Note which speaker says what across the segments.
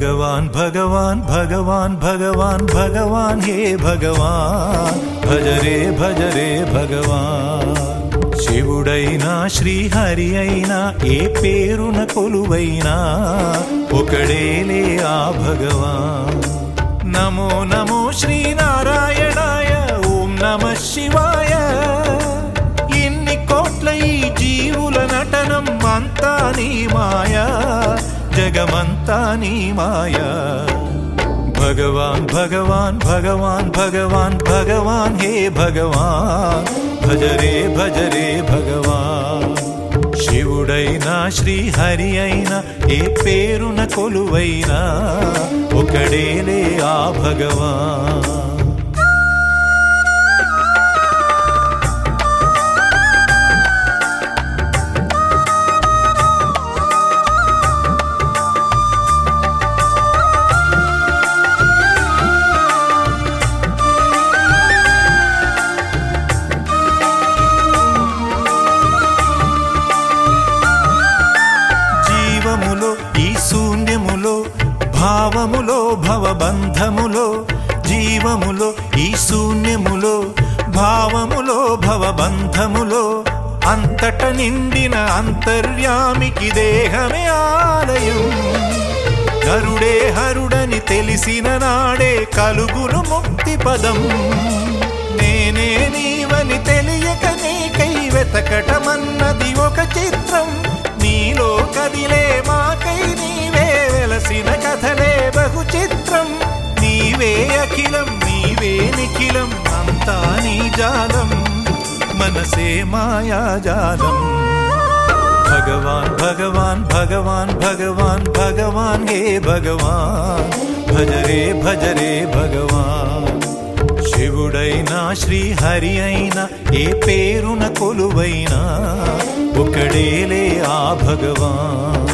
Speaker 1: భగవాన్ భగవాన్ భగవాన్ భగవాన్ భగవాన్ హే భగవాన్ భజరే భజరే భగవాన్ శివుడైనా శ్రీహరి అయినా ఏ పేరున కొలువైనా ఒకడేలే ఆ భగవాన్ నమో నమో శ్రీనారాయణాయ ఓం నమ శివాయ ఇన్ని కోట్ల ఈ జీవుల నటనం అంతా నీ మాయా జగమంతా నీ మాయా భగవాన్ భగవాన్ భగవాన్ భగవాన్ భగవాన్ హే భగవాన్ భజరే భజరే భగవాన్ శివుడైనా శ్రీహరి అయినా ఏ పేరున కొలువైనా ఒకడేలే ఆ భగవాన్ జీవములో ఈ శూన్యములో భావములో భవబంధములో జీవములో ఈ శూన్యములో భావములో భవబంధములో అంతట నిండిన అంతర్యామికి దేహమే ఆలయం నరుడే హరుడని తెలిసిన నాడే కలుగును ముక్తి పదం నేనే నీవని తెలియక నీకై వెతకటమన్నది ఒక చిత్రం నీలో కదిలే మాకై నీవే వెలసిన కథలే బహు చిత్రం నీవే అఖిలం నీవే నిఖిలం అంతా నీ జాలం మనసే మాయాజాలం భగవాన్ భగవాన్ భగవాన్ భగవాన్ భగవాన్ హే భగవాన్ భజరే భజరే భగవాన్ శివుడైనా శ్రీహరి అయినా ఏ పేరున కొలువైనా ఒకడేలే ఆ భగవాన్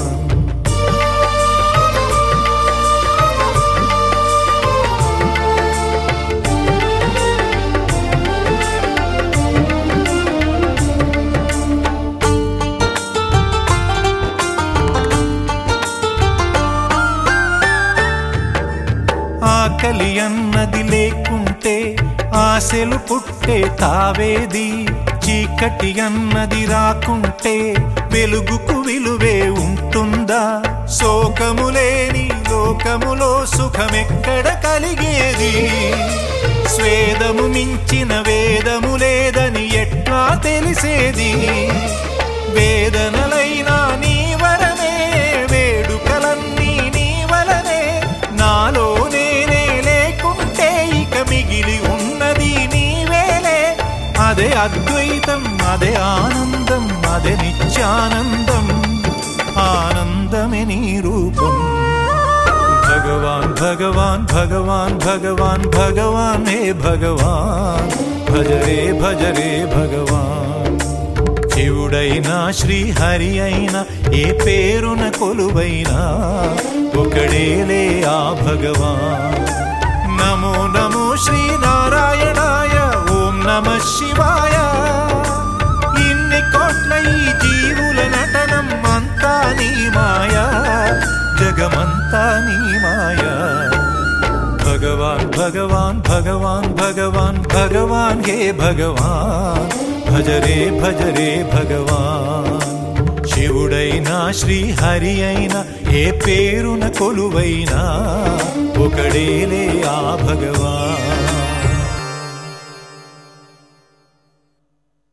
Speaker 1: ఆకలి అన్నది లేకుంటే ఆశలు పుట్టే తావేది చీకటి అన్నది రాకుంటే వెలుగుకు విలువే ఉంటుందా శోకము లేని లోకములో సుఖమెక్కడ కలిగేది స్వేదము మించిన వేదము లేదని ఎట్లా తెలిసేది వేదనలైనా నీ వరమే వేడుకలన్నీ నీ వలనే నాలో నేనే లేకుంటే ఇక మిగిలి ఉన్నది నీవేలే అదే అద్వైతం అదే ఆనందం అదే నిత్యానందం ఆనందమే నీ రూపం భగవాన్ భగవాన్ భగవాన్ భగవాన్ భగవాన్ హే భగవాన్ భజరే భజరే భగవాన్ శివుడైనా శ్రీహరి అయినా ఏ పేరున కొలువైనా ఒకడేలే ఆ భగవాన్ నమో నమో శ్రీనారాయణాయ ఓం నమ శివాయ ఇన్ని కోట్ల ఈ జీవుల నటనం అంతా నీ మాయా జగమంతా నీ మాయా భగవాన్ భగవాన్ భగవాన్ భగవాన్ భగవాన్ హే భగవాన్ భజరే భజరే భగవాన్ శివుడైనా శ్రీహరి అయినా ఏ పేరున కొలువైనా ఒకడేలే ఆ భగవాన్